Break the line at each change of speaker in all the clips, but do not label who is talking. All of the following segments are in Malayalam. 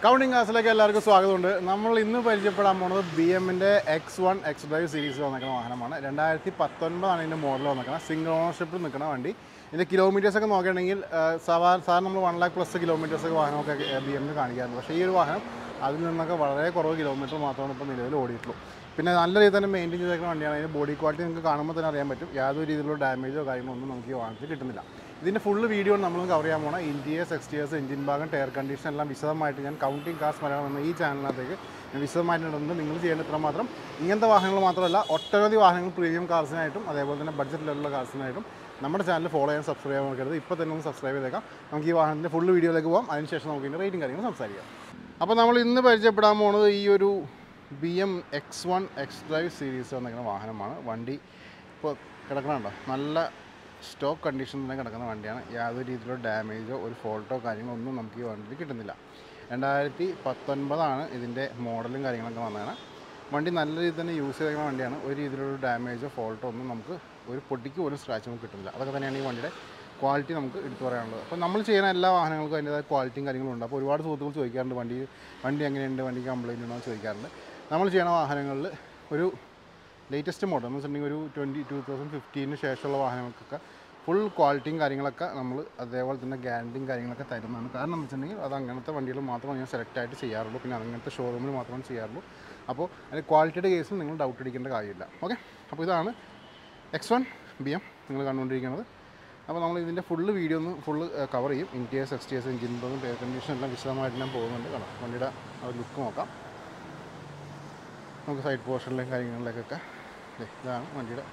കൗണ്ടിങ് ക്ലാസ്സിലേക്ക് എല്ലാവർക്കും സ്വാഗതമുണ്ട് നമ്മൾ ഇന്ന് പരിചയപ്പെടാൻ പോകുന്നത് ബി എമ്മിൻ്റെ X one X drive series വന്നിരിക്കുന്ന വാഹനമാണ് രണ്ടായിരത്തി പത്തൊൻപതാണ് ഇതിൻ്റെ മോഡൽ വന്നിരിക്കുന്നത് സിംഗിൾ ഓണർഷിപ്പിൽ നിൽക്കുന്ന വണ്ടി ഇതിൻ്റെ കിലോമീറ്റേഴ്സ് ഒക്കെ നോക്കുകയാണെങ്കിൽ സാധാരണ സാധാരണ നമ്മൾ വൺ ലാക്ക് പ്ലസ് കിലോമീറ്റേഴ്സ് ഒക്കെ വാഹനമൊക്കെ ബി എമ്മിന് കാണിക്കാറുണ്ട് പക്ഷേ ഈ ഒരു വാഹനം അതിൽ നിന്നൊക്കെ വളരെ കുറവ് കിലോമീറ്റർ മാത്രമാണ് ഇപ്പോൾ നിലവിൽ ഓടിയിട്ടുള്ളൂ പിന്നെ നല്ല രീതിയിൽ തന്നെ മെയിൻറ്റെയിൻ ചെയ്തേക്കുന്ന വണ്ടിയാണ് അതിൻ്റെ ബോഡി ക്വാളിറ്റി നിങ്ങൾക്ക് കാണുമ്പോൾ തന്നെ അറിയാൻ പറ്റും യാതൊരു രീതിയിലുള്ള ഡാമേജോ കാര്യങ്ങളോ ഒന്നും നമുക്ക് ഈ വാഹനത്തിൽ കിട്ടുന്നില്ല ഇതിൻ്റെ ഫുള്ള് വീഡിയോ നമ്മൾ കവർ ചെയ്യാൻ പോകണം ഇൻറ്റീരിയേഴ്സ് എക്സ്റ്റീരിയേഴ്സ് എഞ്ചിൻ ഭാഗം ടയർ കണ്ടീഷൻ എല്ലാം വിശദമായിട്ട് ഞാൻ കൗണ്ടിങ് കാസ് മലയാളം എന്ന ഈ ചാനലിനകത്തേക്ക് ഞാൻ വിശദമായിട്ട് ഇടുന്നുണ്ട് നിങ്ങൾ ചെയ്യേണ്ട ഇത്ര മാത്രം ഇങ്ങനത്തെ വാഹനങ്ങൾ മാത്രമല്ല ഒട്ടനവധി വാഹനങ്ങൾ പ്രീമിയം കാർസിനായിട്ടും അതേപോലെ തന്നെ ബഡ്ജറ്റ് ലെവലുള്ള കാർസിനായിട്ടും നമ്മുടെ ചാനൽ ഫോളോ ചെയ്യാൻ സബ്സ്ക്രൈബ് ചെയ്യാൻ നോക്കരുത് ഇപ്പോൾ തന്നെ ഒന്ന് സബ്സ്ക്രൈബ് ചെയ്തേക്കാം നമുക്ക് ഈ വാഹനത്തിൻ്റെ ഫുള്ള് വീഡിയോയിലേക്ക് പോകാം അതിനുശേഷം നമുക്ക് ഇതിൻ്റെ റേറ്റിംഗ് കാര്യങ്ങൾ സംസാരിക്കാം അപ്പോൾ നമ്മൾ ഇന്ന് പരിചയപ്പെടാൻ പോകുന്നത് ഈ ഒരു B M X one X drive series വന്നിരിക്കുന്ന വാഹനമാണ് വണ്ടി ഇപ്പോൾ കിടക്കണുണ്ടോ നല്ല സ്റ്റോക്ക് കണ്ടീഷൻ തന്നെ കിടക്കുന്ന വണ്ടിയാണ് യാതൊരു രീതിയിലുള്ള ഡാമേജോ ഒരു ഫോൾട്ടോ കാര്യങ്ങളോ ഒന്നും നമുക്ക് ഈ വണ്ടിയിൽ കിട്ടുന്നില്ല രണ്ടായിരത്തി പത്തൊൻപതാണ് ഇതിൻ്റെ മോഡലും കാര്യങ്ങളൊക്കെ വന്നതാണ് വണ്ടി നല്ല രീതിയിൽ തന്നെ യൂസ് ചെയ്തിരിക്കുന്ന വണ്ടിയാണ് ഒരു രീതിയിലുള്ള ഡാമേജോ ഫോൾട്ടോ ഒന്നും നമുക്ക് ഒരു പൊട്ടിക്ക് പോലും സ്ക്രാച്ച് നമുക്ക് കിട്ടുന്നില്ല അതൊക്കെ തന്നെയാണ് ഈ വണ്ടിയുടെ ക്വാളിറ്റി നമുക്ക് എടുത്തു പറയാനുള്ളത് അപ്പോൾ നമ്മൾ ചെയ്യുന്ന എല്ലാ വാഹനങ്ങൾക്കും അതിൻ്റെതായ ക്വാളിറ്റിയും കാര്യങ്ങളും ഉണ്ട് അപ്പോൾ ഒരുപാട് സുഹൃത്തുക്കൾ ചോദിക്കാറുണ്ട് വണ്ടി വണ്ടി എങ്ങനെയുണ്ട് വണ്ടിക്ക് കംപ്ലയിൻ്റ് ഉണ്ടോ എന്ന് ചോദിക്കാറുണ്ട് നമ്മൾ ചെയ്യുന്ന വാഹനങ്ങളിൽ ഒരു ലേറ്റസ്റ്റ് മോഡൽ എന്ന് വെച്ചിട്ടുണ്ടെങ്കിൽ ഒരു ട്വൻറ്റി ടു തൗസൻഡ് ഫിഫ്റ്റീന് ശേഷമുള്ള വാഹനങ്ങൾക്കൊക്കെ ഫുൾ ക്വാളിറ്റിയും കാര്യങ്ങളൊക്കെ നമ്മൾ അതേപോലെ തന്നെ ഗ്യാരണ്ടിയും കാര്യങ്ങളൊക്കെ തരുന്നതാണ് കാരണം എന്ന് വെച്ചിട്ടുണ്ടെങ്കിൽ അത് അങ്ങനത്തെ വണ്ടികൾ മാത്രമേ ഞാൻ സെലക്ട് ആയിട്ട് ചെയ്യാറുള്ളൂ പിന്നെ അങ്ങനത്തെ ഷോറൂമിൽ മാത്രമേ ചെയ്യാറുള്ളൂ അപ്പോൾ അതിന് ക്വാളിറ്റിയുടെ കേസിൽ നിങ്ങൾ ഡൗട്ട് അടിക്കേണ്ട കാര്യമില്ല ഓക്കെ അപ്പോൾ ഇതാണ് എക്സ് വൺ ബി എം നിങ്ങൾ കണ്ടുകൊണ്ടിരിക്കുന്നത് അപ്പോൾ നമ്മൾ ഇതിൻ്റെ ഫുള്ള് വീഡിയോ ഒന്ന് ഫുള്ള് കവർ ചെയ്യും ഇൻറ്റീരിയേഴ്സ് എക്സ്റ്റീരിയേഴ്സ് എഞ്ചിൻ ബോഗും എയർ കണ്ടീഷൻ എല്ലാം വിശദമായിട്ട് ഞാൻ പോകുന്നുണ്ട് കാണാം വണ്ടിയുടെ ആ ലുക്ക് നോക്കാം നമുക്ക് സൈഡ് പോർഷനിലും കാര്യങ്ങളിലേക്കൊക്കെ ദേ ഇതാണ് വണ്ടിയുടെ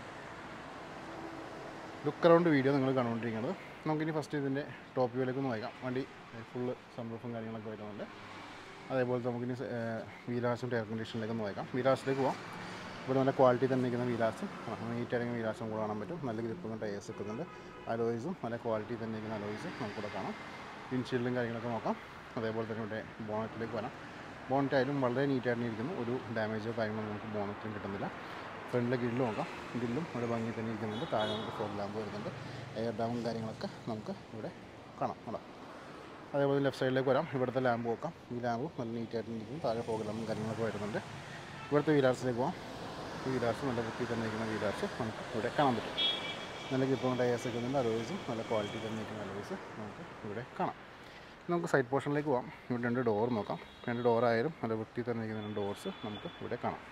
ലുക്ക് അറൗണ്ട് വീഡിയോ നിങ്ങൾ കണ്ടുകൊണ്ടിരിക്കുന്നത് നമുക്കിനി ഫസ്റ്റ് ഇതിൻ്റെ ടോപ്പ് വ്യൂയിലേക്ക് ഒന്ന് വായിക്കാം വണ്ടി ഫുള്ള് സൺറൂഫും കാര്യങ്ങളൊക്കെ വരുന്നുണ്ട് അതേപോലെ നമുക്കിനി വീലാസും എയർ കണ്ടീഷനിലേക്ക് ഒന്ന് വായിക്കാം വീലാസിലേക്ക് പോകാം ഇവിടെ നല്ല ക്വാളിറ്റി തന്നെ നിൽക്കുന്ന വീലാസും നീറ്റ് ആണെങ്കിൽ വീലാസും കൂടെ കാണാൻ പറ്റും നല്ല ഗ്രിപ്പും ടയേഴ്സ് വെക്കുന്നുണ്ട് അലോയ്സും നല്ല ക്വാളിറ്റി തന്നെ നിൽക്കുന്ന അലോയ്സും നമുക്കിവിടെ കാണാം വിൻഷീൽഡും കാര്യങ്ങളൊക്കെ നോക്കാം അതേപോലെ തന്നെ ഇവിടെ ബോണറ്റിലേക്ക് വരാം ബോണറ്റ് ആയാലും വളരെ നീറ്റായിട്ട് ഇരിക്കുന്നു ഒരു ഡാമേജോ കാര്യങ്ങളോ നമുക്ക് ബോണറ്റിലും കിട്ടുന്നില്ല ഫ്രണ്ടിലെ ഗ്രില്ല് നോക്കാം ഗ്രില്ലും ഇവിടെ ഭംഗി തന്നെ ഇരിക്കുന്നുണ്ട് താഴെ നമുക്ക് ഫോഗ് ലാമ്പ് വരുന്നുണ്ട് എയർ ഡാമും കാര്യങ്ങളൊക്കെ നമുക്ക് ഇവിടെ കാണാം കേട്ടോ അതേപോലെ ലെഫ്റ്റ് സൈഡിലേക്ക് വരാം ഇവിടുത്തെ ലാമ്പ് നോക്കാം ഈ ലാമ്പും നല്ല നീറ്റായിട്ട് ഇരിക്കും താഴെ ഫോഗ് ലാമ്പും കാര്യങ്ങളൊക്കെ വരുന്നുണ്ട് ഇവിടുത്തെ വീലാർസിലേക്ക് പോകാം ഈ വീലാർസ് നല്ല വൃത്തി തന്നെ ഇരിക്കുന്ന വീലാർസ് നമുക്ക് ഇവിടെ കാണാൻ പറ്റും നല്ല ഗ്രിപ്പും ടയേഴ്സ് വെക്കുന്നുണ്ട് അലോയ്സും നല്ല ക്വാളിറ്റി തന്നെ ഇരിക്കുന്ന അലോയ്സ് നമുക്ക് ഇവിടെ കാണാം നമുക്ക് സൈഡ് പോർഷനിലേക്ക് പോകാം ഇവിടെ രണ്ട് ഡോർ നോക്കാം രണ്ട് ഡോറായാലും നല്ല വൃത്തി തന്നെ ഇരിക്കുന്ന രണ്ട് ഡോർസ് നമുക്ക് ഇവിടെ കാണാം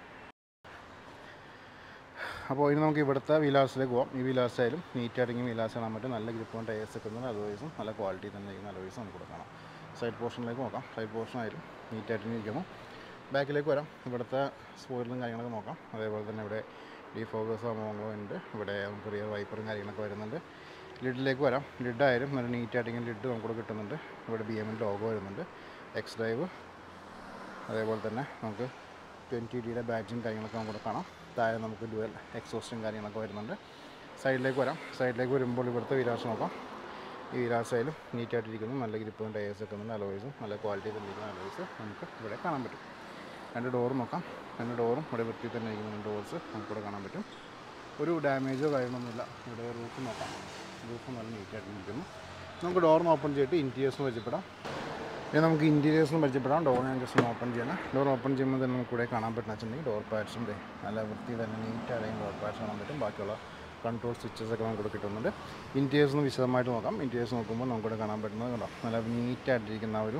അപ്പോൾ ഇനി നമുക്ക് ഇവിടുത്തെ വീലാസിലേക്ക് പോകാം ഈ വീലാസ് ആയാലും നീറ്റായിട്ടെങ്കിൽ വീലാസ് കാണാൻ പറ്റും നല്ല ഗ്രിപ്പും ടയേഴ്സ് വെക്കുന്നത് അലോയ്സും നല്ല ക്വാളിറ്റി തന്നെ ഇരിക്കുന്ന അലോയ്സും നമുക്ക് ഇവിടെ കാണാം സൈഡ് പോർഷനിലേക്ക് നോക്കാം സൈഡ് പോർഷൻ ആയാലും നീറ്റായിട്ട് ഇരിക്കുന്നു ബാക്കിലേക്ക് വരാം ഇവിടുത്തെ സ്പോയിലും കാര്യങ്ങളൊക്കെ നോക്കാം അതേപോലെ തന്നെ ഇവിടെ ഡിഫോക്കസ് സംഭവങ്ങളും ഉണ്ട് ഇവിടെ നമുക്ക് റിയർ വൈപ്പറും കാര്യങ്ങളൊക്കെ വരുന്നുണ്ട് ലിഡിലേക്ക് വരാം ലിഡായാലും നല്ല നീറ്റായിട്ടെങ്കിൽ ലിഡ് നമുക്കിവിടെ കിട്ടുന്നുണ്ട് ഇവിടെ ബി എമ്മിൻ്റെ ലോഗോ വരുന്നുണ്ട് എക്സ് ഡ്രൈവ് അതേപോലെ തന്നെ നമുക്ക് ട്വൻറ്റി ഡിയുടെ ബാഡ്ജും കാര്യങ്ങളൊക്കെ നമുക്കിവിടെ കാണാം താഴെ നമുക്ക് ഡുവൽ എക്സോസ്റ്റും കാര്യങ്ങളൊക്കെ വരുന്നുണ്ട് സൈഡിലേക്ക് വരാം സൈഡിലേക്ക് വരുമ്പോൾ ഇവിടുത്തെ വിരാസ് നോക്കാം ഈ വിരാസായാലും നീറ്റായിട്ടിരിക്കുന്നു നല്ല ഗ്രിപ്പും ടയേഴ്സ് വെക്കുന്നുണ്ട് അലോയ്സും നല്ല ക്വാളിറ്റി തന്നിരിക്കുന്ന അലോയ്സ് നമുക്ക് ഇവിടെ കാണാൻ പറ്റും രണ്ട് ഡോർ നോക്കാം രണ്ട് ഡോറും ഇവിടെ വൃത്തി തന്നെ ഇരിക്കുന്ന രണ്ട് ഡോർസ് നമുക്കിവിടെ കാണാൻ പറ്റും ഒരു ഡാമേജോ കാര്യങ്ങളൊന്നുമില്ല ഇവിടെ റൂഫ് നോക്കാം റൂഫ് നല്ല നീറ്റായിട്ട് നിൽക്കുന്നു നമുക്ക് ഡോറിന് ഓപ്പൺ ചെയ്തിട്ട് ഇൻറ്റീരിയേഴ്സും പരിചയപ്പെടാം ഇനി നമുക്ക് ഇൻറ്റീരിയേഴ്സും പരിചയപ്പെടാം ഡോർ ഞാൻ ജസ്റ്റ് ഒന്ന് ഓപ്പൺ ചെയ്യണം ഡോർ ഓപ്പൺ ചെയ്യുമ്പോൾ തന്നെ നമുക്ക് ഇവിടെ കാണാൻ പറ്റുന്ന വെച്ചിട്ടുണ്ടെങ്കിൽ ഡോർ പാഡ്സും നല്ല വൃത്തി തന്നെ നീറ്റായിട്ട് ഡോർ പാഡ്സ് കാണാൻ പറ്റും ബാക്കിയുള്ള കൺട്രോൾ സ്വിച്ചസ് ഒക്കെ നമുക്കിവിടെ കിട്ടുന്നുണ്ട് ഇൻറ്റീരിയേഴ്സ് ഒന്ന് വിശദമായിട്ട് നോക്കാം ഇൻറ്റീരിയേഴ്സ് നോക്കുമ്പോൾ നമുക്കിവിടെ കാണാൻ പറ്റുന്നത് കണ്ടോ നല്ല നീറ്റായിട്ടിരിക്കുന്ന ഒരു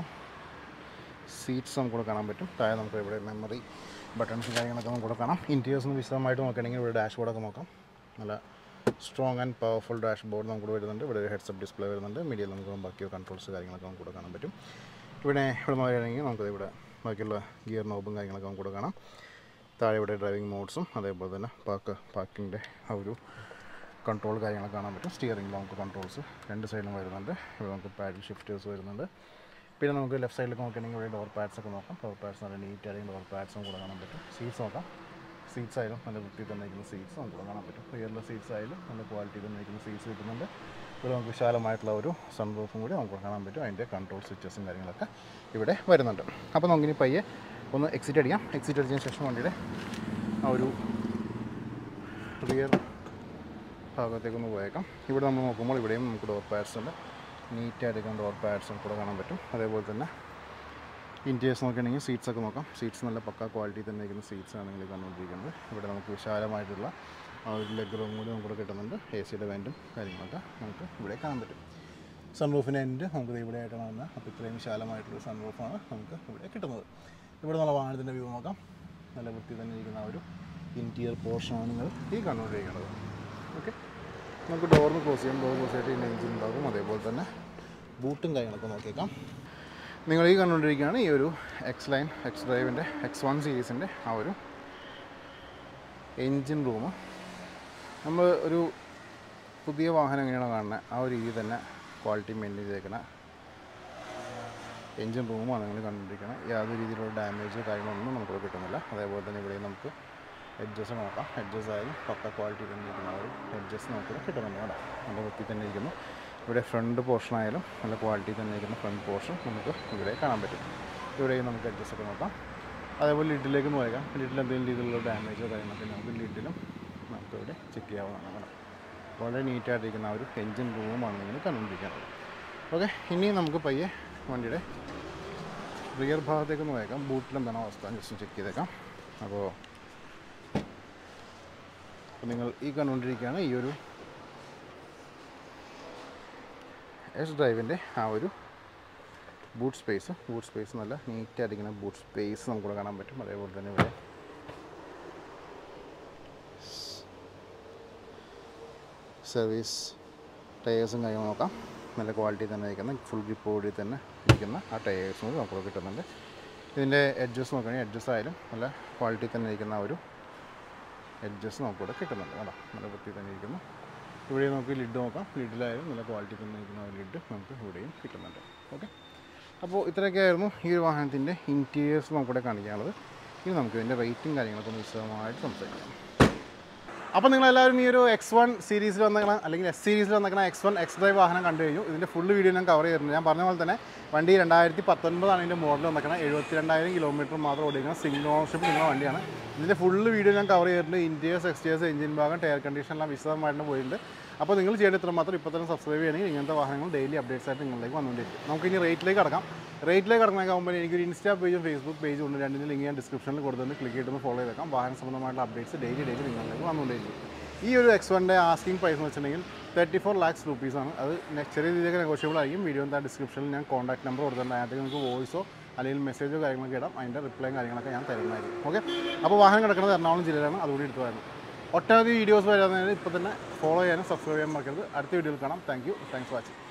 സീറ്റ്സ് നമുക്കിവിടെ കാണാൻ പറ്റും താഴെ നമുക്ക് ഇവിടെ മെമ്മറി ബട്ടൺസും കാര്യങ്ങളൊക്കെ നമുക്കിവിടെ കാണാം ഇൻറ്റീരിയേഴ്സ് ഒന്ന് വിശദമായിട്ട് നോക്കുകയാണെങ്കിൽ ഇവിടെ ഡാഷ് ബോർഡൊക്കെ നോക്കാം നല്ല strong and powerful dashboard നമുക്ക് വരുന്നുണ്ട് ഇവിടെ ഒരു ഹെഡ്സപ്പ് ഡിസ്പ്ലേ വരുന്നുണ്ട് മീഡിയയിൽ നമുക്ക് ബാക്കി കൺട്രോൾസ് കാര്യങ്ങളൊക്കെ നമുക്ക് കാണാൻ പറ്റും ഇവിടെ ഇവിടെ നോക്കുകയാണെങ്കിൽ നമുക്ക് ഇവിടെ ബാക്കിയുള്ള ഗിയർ നോബും കാര്യങ്ങളൊക്കെ നമുക്ക് കാണാം താഴെ ഇവിടെ ഡ്രൈവിംഗ് മോഡ്സും അതേപോലെ തന്നെ പാർക്ക് പാർക്കിങ്ങിൻ്റെ ആ ഒരു കൺട്രോൾ കാര്യങ്ങളൊക്കെ കാണാൻ പറ്റും സ്റ്റിയറിംഗിൽ നമുക്ക് കൺട്രോൾസ് രണ്ട് സൈഡിലും വരുന്നുണ്ട് ഇവിടെ നമുക്ക് പാഡിൽ ഷിഫ്റ്റേഴ്സ് വരുന്നുണ്ട് പിന്നെ നമുക്ക് ലെഫ്റ്റ് സൈഡിലേക്ക് നോക്കുകയാണെങ്കിൽ ഇവിടെ ഡോർ പാഡ്സ് ഒക്കെ നോക്കാം ഡോർ പാഡ്സ് നല്ല നീറ്റ് ആയിരിക്കും ഡോർ പാഡ്സും കൂടെ കാണാൻ പറ്റും സീറ്റ്സ് നോക്കാം സീറ്റ്സ് ആയാലും നല്ല വൃത്തി തന്നെ ഇരിക്കുന്ന സീറ്റ്സ് നമുക്ക് കാണാൻ പറ്റും റിയറിലെ സീറ്റ്സ് ആയാലും നല്ല ക്വാളിറ്റി തന്നെ ഇരിക്കുന്ന സീറ്റ്സ് കിട്ടുന്നുണ്ട് ഇവിടെ നമുക്ക് വിശാലമായിട്ടുള്ള ഒരു സൺറൂഫും കൂടി നമുക്ക് കാണാൻ പറ്റും അതിൻ്റെ കൺട്രോൾ സ്വിച്ചസും കാര്യങ്ങളൊക്കെ ഇവിടെ വരുന്നുണ്ട് അപ്പോൾ നമുക്കിനി പയ്യെ ഒന്ന് എക്സിറ്റ് അടിക്കാം എക്സിറ്റ് അടിച്ചതിന് ശേഷം വണ്ടിയുടെ ആ ഒരു റിയർ ഭാഗത്തേക്കൊന്ന് പോയേക്കാം ഇവിടെ നമ്മൾ നോക്കുമ്പോൾ ഇവിടെയും നമുക്ക് ഡോർ പാഡ്സ് ഉണ്ട് നീറ്റായിട്ട് ഡോർ പാഡ്സും കൂടെ കാണാൻ പറ്റും അതേപോലെ തന്നെ ഇൻറ്റീരിയേഴ്സ് നോക്കുകയാണെങ്കിൽ സീറ്റ്സ് ഒക്കെ നോക്കാം സീറ്റ്സ് നല്ല പക്ക ക്വാളിറ്റി തന്നെ ഇരിക്കുന്ന സീറ്റ്സ് ആണ് നിങ്ങൾ കണ്ടുകൊണ്ടിരിക്കുന്നത് ഇവിടെ നമുക്ക് വിശാലമായിട്ടുള്ള ആ ഒരു ലെഗ് റൂം കൂടി നമുക്ക് കിട്ടുന്നുണ്ട് എ സിയുടെ വെൻറ്റും കാര്യങ്ങളൊക്കെ നമുക്ക് ഇവിടെ കാണാൻ പറ്റും സൺ റൂഫിൻ്റെ എൻഡ് നമുക്ക് ദേ ഇവിടെ ആയിട്ടാണ് വന്നത് അപ്പോൾ ഇത്രയും വിശാലമായിട്ടുള്ള സൺ റൂഫാണ് നമുക്ക് ഇവിടെ കിട്ടുന്നത് ഇവിടെ നിന്നുള്ള വാഹനത്തിൻ്റെ വ്യൂ നോക്കാം നല്ല വൃത്തി തന്നെ ഇരിക്കുന്ന ആ ഒരു ഇൻറ്റീരിയർ പോർഷനാണ് നിങ്ങൾ ഈ കണ്ടുകൊണ്ടിരിക്കുന്നത് ഓക്കെ നമുക്ക് ഡോറിന് ക്ലോസ് ചെയ്യാം ഡോർ ക്ലോസ് ചെയ്തിട്ട് ഇതിൻ്റെ എഞ്ചിൻ ഉണ്ടാകും അതേപോലെ തന്നെ ബൂട്ടും കാര്യങ്ങളൊക്കെ നോക്കിയേക്കാം നിങ്ങൾ ഈ കണ്ടുകൊണ്ടിരിക്കുകയാണ് ഈ ഒരു എക്സ് ലൈൻ എക്സ് ഡ്രൈവിൻ്റെ എക്സ് വൺ സീരീസിൻ്റെ ആ ഒരു എൻജിൻ റൂം നമ്മൾ ഒരു പുതിയ വാഹനം എങ്ങനെയാണോ കാണുന്നത് ആ ഒരു രീതി തന്നെ ക്വാളിറ്റി മെയിൻറ്റെയിൻ ചെയ്തേക്കണ എൻജിൻ റൂമാണ് നിങ്ങൾ കണ്ടുകൊണ്ടിരിക്കുന്നത് യാതൊരു രീതിയിലുള്ള ഡാമേജ് കാര്യങ്ങളൊന്നും നമുക്ക് കിട്ടുന്നില്ല അതേപോലെ തന്നെ ഇവിടെ നമുക്ക് എഡ്ജസ് നോക്കാം എഡ്ജസ് ആയാലും പക്ക ക്വാളിറ്റി തന്നെ ഇരിക്കുന്ന ആ ഒരു എഡ്ജസ് നമുക്ക് കിട്ടുന്നുണ്ട് കേട്ടോ നല്ല വൃത്തി തന്നെ ഇരിക്കുന്നു ഇവിടെ ഫ്രണ്ട് പോർഷൻ ആയാലും നല്ല ക്വാളിറ്റി തന്നെ ഇരിക്കുന്ന ഫ്രണ്ട് പോർഷൻ നമുക്ക് ഇവിടെ കാണാൻ പറ്റും ഇവിടെയും നമുക്ക് എഡ്ജസ് ഒക്കെ നോക്കാം അതേപോലെ ലിഡിലേക്ക് നോക്കാം ലിഡിൽ എന്തെങ്കിലും രീതിയിലുള്ള ഡാമേജോ കാര്യങ്ങളൊക്കെ നമുക്ക് ലിഡിലും നമുക്കിവിടെ ചെക്ക് ചെയ്യാവുന്നതാണ് കേട്ടോ വളരെ നീറ്റായിട്ടിരിക്കുന്ന ആ ഒരു എൻജിൻ റൂമാണ് നിങ്ങൾ കണ്ടുകൊണ്ടിരിക്കുന്നത് ഓക്കെ ഇനി നമുക്ക് പയ്യെ വണ്ടിയുടെ റിയർ ഭാഗത്തേക്ക് നോക്കാം ബൂട്ടിൽ എന്താണ് അവസ്ഥ ജസ്റ്റ് ചെക്ക് ചെയ്തേക്കാം അപ്പോൾ അപ്പോൾ നിങ്ങൾ ഈ കണ്ടുകൊണ്ടിരിക്കുകയാണ് ഈ ഒരു എസ് ഡ്രൈവിൻ്റെ ആ ഒരു ബൂട്ട് സ്പേസ് ബൂട്ട് സ്പേസ് നല്ല നീറ്റായിരിക്കുന്ന ബൂട്ട് സ്പേസ് നമുക്കിവിടെ കാണാൻ പറ്റും അതേപോലെ തന്നെ ഇവിടെ സർവീസ് ടയേഴ്സും കാര്യങ്ങളും നോക്കാം നല്ല ക്വാളിറ്റി തന്നെ ഇരിക്കുന്ന ഫുൾ ഗ്രിപ്പ് ബോഡി തന്നെ ഇരിക്കുന്ന ആ ടയേഴ്സും കൂടി നമുക്ക് കിട്ടുന്നുണ്ട് ഇതിൻ്റെ എഡ്ജസ് നോക്കുകയാണെങ്കിൽ എഡ്ജസ് ആയാലും നല്ല ക്വാളിറ്റി തന്നെ ഇരിക്കുന്ന ആ ഒരു എഡ്ജസ് നമുക്കിവിടെ കിട്ടുന്നുണ്ട് കേട്ടോ നല്ല വൃത്തി തന്നെ ഇരിക്കുന്നു ഇവിടെ നമുക്ക് ലിഡ് നോക്കാം ലിഡിലായാലും നല്ല ക്വാളിറ്റി തന്നെ ഇരിക്കുന്ന ഒരു ലിഡ് നമുക്ക് ഇവിടെയും കിട്ടുന്നുണ്ട് ഓക്കെ അപ്പോൾ ഇത്രയൊക്കെ ആയിരുന്നു ഈ ഒരു വാഹനത്തിൻ്റെ ഇൻറ്റീരിയേഴ്സ് നമുക്കിവിടെ കാണിക്കാനുള്ളത് ഇനി നമുക്ക് ഇതിൻ്റെ റേറ്റും കാര്യങ്ങളൊക്കെ ഒന്ന് വിശദമായിട്ട് സംസാരിക്കാം അപ്പോൾ നിങ്ങളെല്ലാവരും ഈ ഒരു എക്സ് വൺ സീരീസിൽ വന്നേക്കണ അല്ലെങ്കിൽ എസ് സീരീസിൽ വന്നേക്കണ എക്സ് വൺ എക്സ് ഡ്രൈവ് വാഹനം കണ്ടു കഴിഞ്ഞു ഇതിൻ്റെ ഫുൾ വീഡിയോ ഞാൻ കവർ ചെയ്തിട്ടുണ്ട് ഞാൻ പറഞ്ഞ പോലെ തന്നെ വണ്ടി രണ്ടായിരത്തി പത്തൊൻപതാണ് ഇതിൻ്റെ മോഡൽ വന്നേക്കണത് എഴുപത്തി രണ്ടായിരം കിലോമീറ്റർ മാത്രം ഓടിക്കുന്ന സിംഗിൾ ഓണർഷിപ്പ് നിങ്ങളുടെ വണ്ടിയാണ് ഇതിൻ്റെ ഫുള്ള് വീഡിയോ ഞാൻ കവർ ചെയ്തിട്ടുണ്ട് ഇൻറ്റീരിയേഴ്സ് എക്സ്റ്റീരിയേഴ്സ് എഞ്ചിൻ ഭാഗം ടയർ കണ്ടീഷൻ എല്ലാം വിശദമായിട്ട് പോയിട്ടുണ്ട് അപ്പോൾ നിങ്ങൾ ചെയ്യേണ്ട ഇത്ര മാത്രം ഇപ്പോൾ തന്നെ സബ്സ്ക്രൈബ് ചെയ്യണമെങ്കിൽ ഇങ്ങനത്തെ വാഹനങ്ങൾ ഡെയിലി അപ്ഡേറ്റ്സ് ആയിട്ട് നിങ്ങളിലേക്ക് വന്നുകൊണ്ടിരിക്കും നമുക്ക് ഇനി റേറ്റിലേക്ക് കടക്കാം റേറ്റിലേക്ക് കടക്കുന്നേക്കാകുമ്പോൾ എനിക്കൊരു ഇൻസ്റ്റാ പേജും ഫേസ്ബുക്ക് പേജും ഉണ്ട് രണ്ടിൻ്റെ ലിങ്ക് ഞാൻ ഡിസ്ക്രിപ്ഷനിൽ കൊടുത്തിട്ട് ക്ലിക്ക് ചെയ്തിട്ട് ഫോളോ ചെയ്തേക്കാം വാഹന സംബന്ധമായിട്ടുള്ള അപ്ഡേറ്റ്സ് ഡെയിലി ഡെയിലി നിങ്ങളിലേക്ക് വന്നുകൊണ്ടിരിക്കും ഈ ഒരു എക്സ് വണ്ടെ ആസ്കിംഗ് പ്രൈസ് എന്ന് വെച്ചിട്ടുണ്ടെങ്കിൽ തേർട്ടി ഫോർ ലാക്സ് റുപ്പീസാണ് അത് നെ- ചെറിയ രീതിയിലൊക്കെ നെഗോഷ്യബിൾ ആയിരിക്കും വീഡിയോ എന്താ ഡിസ്ക്രിപ്ഷനിൽ ഞാൻ കോൺടാക്ട് നമ്പർ കൊടുത്തിട്ടുണ്ട് അതിനകത്ത് നിങ്ങൾക്ക് വോയിസോ അല്ലെങ്കിൽ മെസ്സേജോ കാര്യങ്ങളൊക്കെ ഇടാം അതിൻ്റെ റിപ്ലൈയും കാര്യങ്ങളൊക്കെ ഞാൻ തരുന്നതായിരിക്കും ഓക്കെ അപ്പോൾ വാഹനം കിടക്കുന്നത് എറണാകുളം ജില്ലയിലാണ് അതുകൂടി എടുത്തു വരുന്നത് ഒട്ടനവധി വീഡിയോസ് വരുന്നതിന് ഇപ്പോൾ തന്നെ ഫോളോ ചെയ്യാനും സബ്സ്ക്രൈബ് ചെയ്യാൻ മറക്കരുത് അടുത്ത വീഡിയോയിൽ കാണാം താങ്ക് യു താങ്ക്സ് വാച്ചിങ്